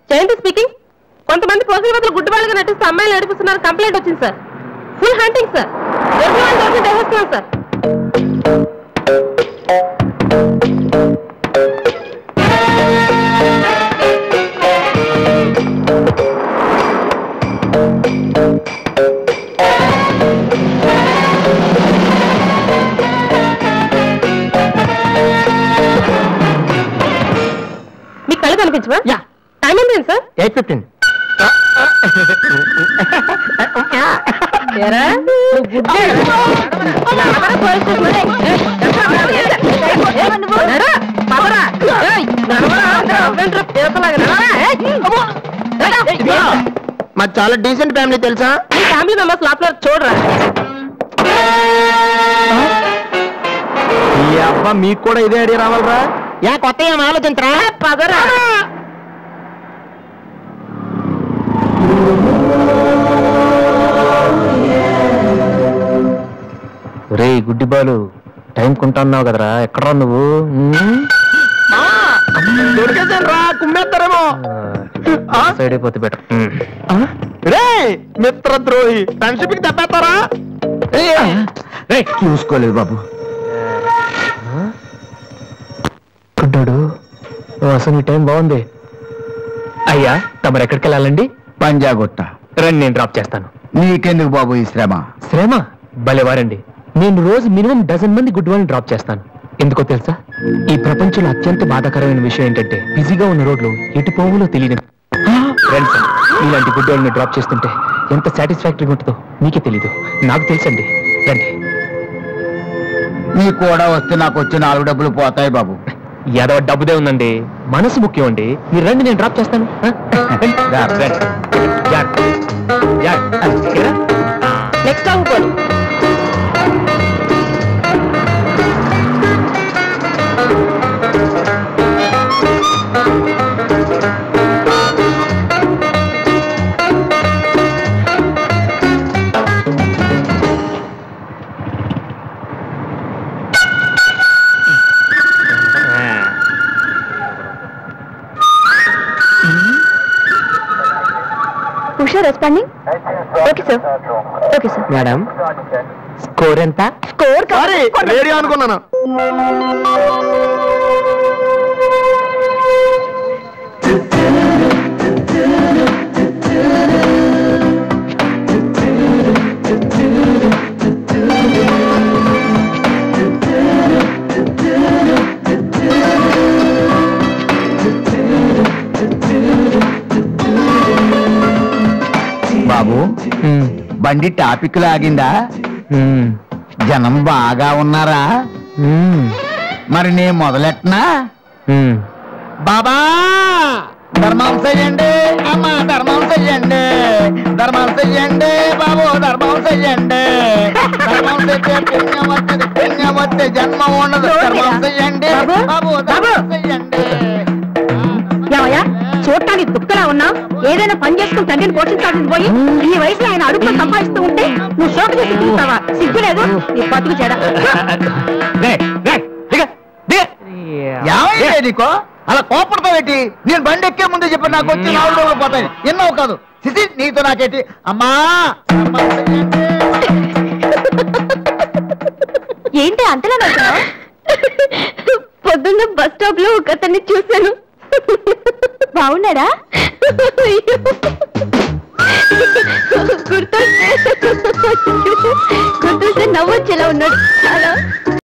జయంతి speaking కొంతమంది పోసిన బదులు గుడ్డి వాళ్ళగా నటిస్తూ అమ్మాయిలు నడిపిస్తున్నారు కంప్లైంట్ వచ్చింది సార్ ఫుల్ హంటింగ్ సార్ దొరికిన వాళ్ళు దొరికి చేసేస్తున్నాం సార్ మీకు కళ్ళు కనిపించవా యా. టైం ఎంత సార్ ఎయిట్ ఫిఫ్టీన్ ఏరా? నువ్వు గుడ్డే. నడవరా పోలీస్ స్టేషన్ లో? ఏ, నడవరా, పదరా. ఏయ్, నడవరా, అందరూ అవ్వేంట్రా పీతలాగా, నడవరా, ఏయ్, అమ్మో. ఏయ్, ఏయ్, మాది చాలా డీసెంట్ ఫ్యామిలీ తెలుసా మీ ఫ్యామిలీ మెంబర్స్ లోపల చూడరా ఈ అబ్బా మీకు కూడా ఇదే ఐడియా రావాలరా యా కొత్త ఏం ఆలోచించరా పదరా రే గుడ్డి బాలు టైం కొంటున్నావు కదరా ఎక్కడ్రా నువ్వు దొరికేసాను రా కుమ్మేస్తారేమో సైడ్ అయిపోతే బెటర్ రే మిత్రద్రోహి ఫ్రెండ్షిప్ కి దెబ్బేస్తారా రే చూసుకోలేదు బాబు గుడ్డాడు అసలు ఈ టైం బాగుంది అయ్యా తమరు ఎక్కడికి వెళ్ళాలండి పంజాగుట్ట రండి నేను డ్రాప్ చేస్తాను నీకెందుకు బాబు ఈ శ్రమ శ్రమ భలేవారండి నేను రోజు మినిమం డజన్ మంది గుడ్ వాళ్ళని డ్రాప్ చేస్తాను ఎందుకో తెలుసా ఈ ప్రపంచంలో అత్యంత బాధాకరమైన విషయం ఏంటంటే బిజీగా ఉన్న రోడ్లు ఎటు పోవులో తెలియదు రండి సార్ ఇలాంటి గుడ్ వాళ్ళని డ్రాప్ చేస్తుంటే ఎంత సాటిస్ఫాక్టరీగా ఉంటుందో మీకే తెలీదు నాకు తెలుసండి రండి నీ కూడా వస్తే నాకు వచ్చే నాలుగు డబ్బులు పోతాయి బాబు ఏదో డబ్బుదే ఉందండి మనసు ముఖ్యం అండి మీరు రండి నేను డ్రాప్ చేస్తాను ఆ? రండి. రండి. జాగ్రత్త. జాగ్రత్త. ఓకేనా? నెక్స్ట్ అవ్వకూడదు Usha responding okay sir okay sir madam score ఎంత స్కోర్ సారీ రేడియో అనుకున్నాను బాబు బండి టాపిక్ లాగిందా జనం బాగా ఉన్నారా మరి నేను మొదలెట్టనా బాబా ధర్మం చెయ్యండి అమ్మ ధర్మం చెయ్యండి ధర్మం చెయ్యండి బాబు ధర్మం చెయ్యండి ధర్మం చెయ్యే పుణ్యం వస్తుంది పుణ్యం వస్తే జన్మ ఉండదు ధర్మం చెయ్యండి బాబు, బాబు ధర్మం చెయ్యండి ఏమయ్యా చూడటానికి దుఃఖలా ఉన్నా ఏదైనా పని చేసుకుని తండ్రిని పోషించాల్సింది పోయి ఈ వయసులో ఆయన అడుగులో సంపాదిస్తూ ఉంటే నువ్వు షోక చేసి తిరుగుతావా సిగ్గులేదు నీ బతుకు చెడ ఏమైంది నీకో అలా కోపడతావు ఏంటి నేను బండి ఎక్కే ముందు చెప్పి నాకు వచ్చి నాలుగు రోజులు పోతాయి ఎన్నో కాదు సిసి నీతో నాకేంటి అమ్మా అమ్మా చెయ్యండి. ఏంటి అంతలా నవ్వుతున్నావ్? పొద్దున్న బస్ స్టాప్ లో ఒక అతన్ని చూశాను బాగున్నాడా గుర్తొస్తే గుర్తొస్తే నవ్వొచ్చేలా ఉన్నాడు చాలా